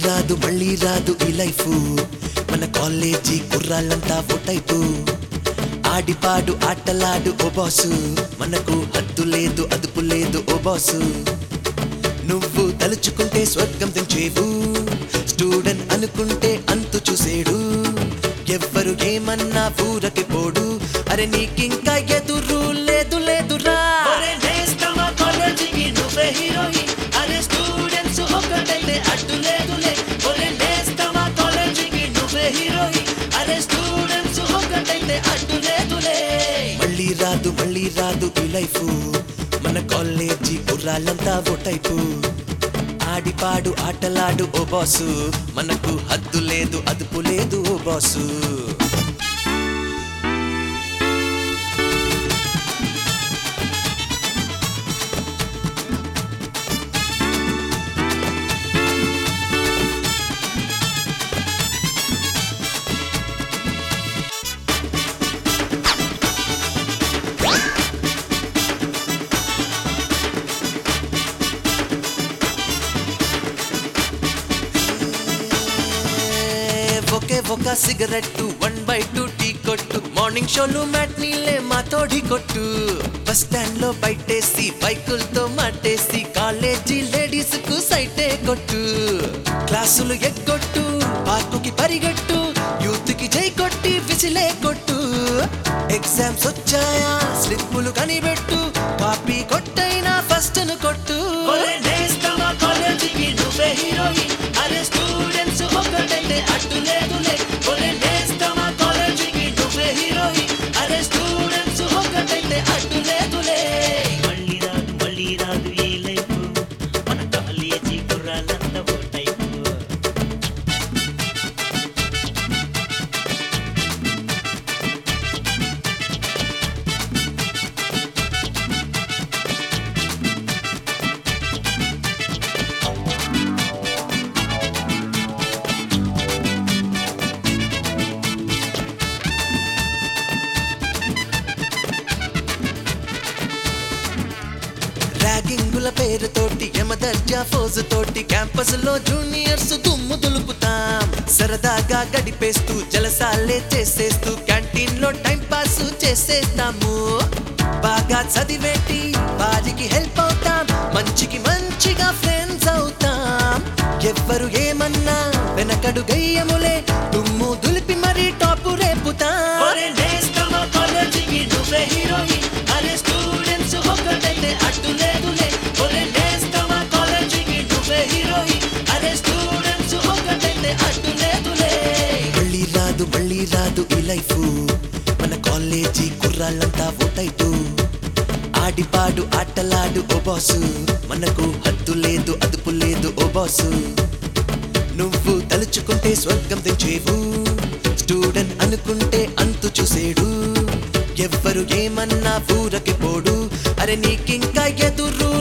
రాదు మళ్ళీ రాదు ఈ లైఫ్ మన కాలేజీ కుర్రాళ్ళంతా ఫోటైపు ఆడిపాడు ఆటలాడు ఓ బాసు మనకు హద్దు లేదు అదుపు లేదు ఓ బాసు నువ్వు తలుచుకుంటే స్వర్గం తెంచేవు స్టూడెంట్ అనుకుంటే అంతు చూసేడు ఎవ్వరు ఏమన్నా ఊరకి పోడు అరే నీకింకా ఎదురు లేదు లేదురా ఒరే నేస్తమా కాలేజీకి నువ్వే హీరోయిన్ అరే స్టూడెంట్స్ ఒక్కటైతే అడ్డు లేదులే ఒరే నేస్తమా కాలేజీకి నువ్వే హీరోయిన్ అరే స్టూడెంట్స్ ఒక్కటైతే అడ్డు లేదులే మళ్ళీ రాదు మళ్ళీ రాదు ఈ లైఫ్ మన కాలేజీ కుర్రాళ్ళంతా ఓ టైపు ఆడిపాడు ఆటలాడు ఓ బాసు మనకు హద్దు లేదు అదుపు లేదు ఓ బాసు ఒకే ఒక cigarette one by two tea కొట్టు మార్నింగ్ షోలు మ్యాట్నీలే మా తోడి కొట్టు బస్ స్టాండ్ లో బయటేసి బైకులతో మట్టేసి కాలేజీ లేడీస్ కు సైటే కొట్టు క్లాసులు ఎగ్గొట్టు పార్కుకి పరిగెట్టు యూత్ కి జై కొట్టి విసిలే కొట్టు ఎగ్జామ్స్ వచ్చాయా స్లిప్పులు కనిపెట్టు కాపీ కొట్టైనా ఫస్ట్ ను కొట్టు ఒరే నేస్తమా కాలేజీకి నువ్వే హీరోయిన్ అరే స్టూడెంట్స్ ఒక్కటైతే అడ్డు లేదులే ఒరే నేస్తమా కాలేజీకి నువ్వే హీరోయిన్ అరే స్టూడెంట్స్ ఒక్కటైతే అడ్డు లేదులే మళ్ళీ రాదు మళ్ళీ రాదు ఈ లైఫ్ మన కాలేజీ కుర్రాళ్ళంతా ఓ టైపు ర్యాగింగుల పేరుతోటి యమదర్జా ఫోజు తోటి క్యాంపస్ లో జూనియర్స్ దుమ్ము దులుపుతాం సరదాగా గడిపేస్తూ జలసాలే చేసేస్తూ క్యాంటీన్ లో టైం పాస్ చేసేస్తాము బాగా చదివేటి వారికి హెల్ప్ అవుతాం మంచికి మంచిగా ఫ్రెండ్స్ అవుతాం ఎవ్వరు ఏమన్నా వెనకడు గయ్యములే దుమ్ము దులిపి మరీ టాపు రేపుతాం ఒరే నేస్తమా కాలేజీకి నువ్వే హీరోయిన్ అరే స్టూడెంట్స్ ఒక్కటైతే అడ్డు లేదులే ఒరే నేస్తమా కాలేజీకి నువ్వే హీరోయిన్ అరే స్టూడెంట్స్ ఒక్కటైతే అడ్డు లేదులే మళ్ళీ రాదు మళ్ళీ రాదు ఈ లైఫ్ మన కాలేజీ కుర్రాళ్ళంతా ఓ టైపు ఆడిపాడు ఆటలాడు ఓ బాసు మనకు హద్దు లేదు అదుపు లేదు ఓ బాసు నువ్వు తలుచుకుంటే స్వర్గం తెంచేవు స్టూడెంట్ అనుకుంటే అంతు చూసేడు ఎవ్వరు ఏమన్నా ఊరకి పోడు అరే నీకింకా ఎదురు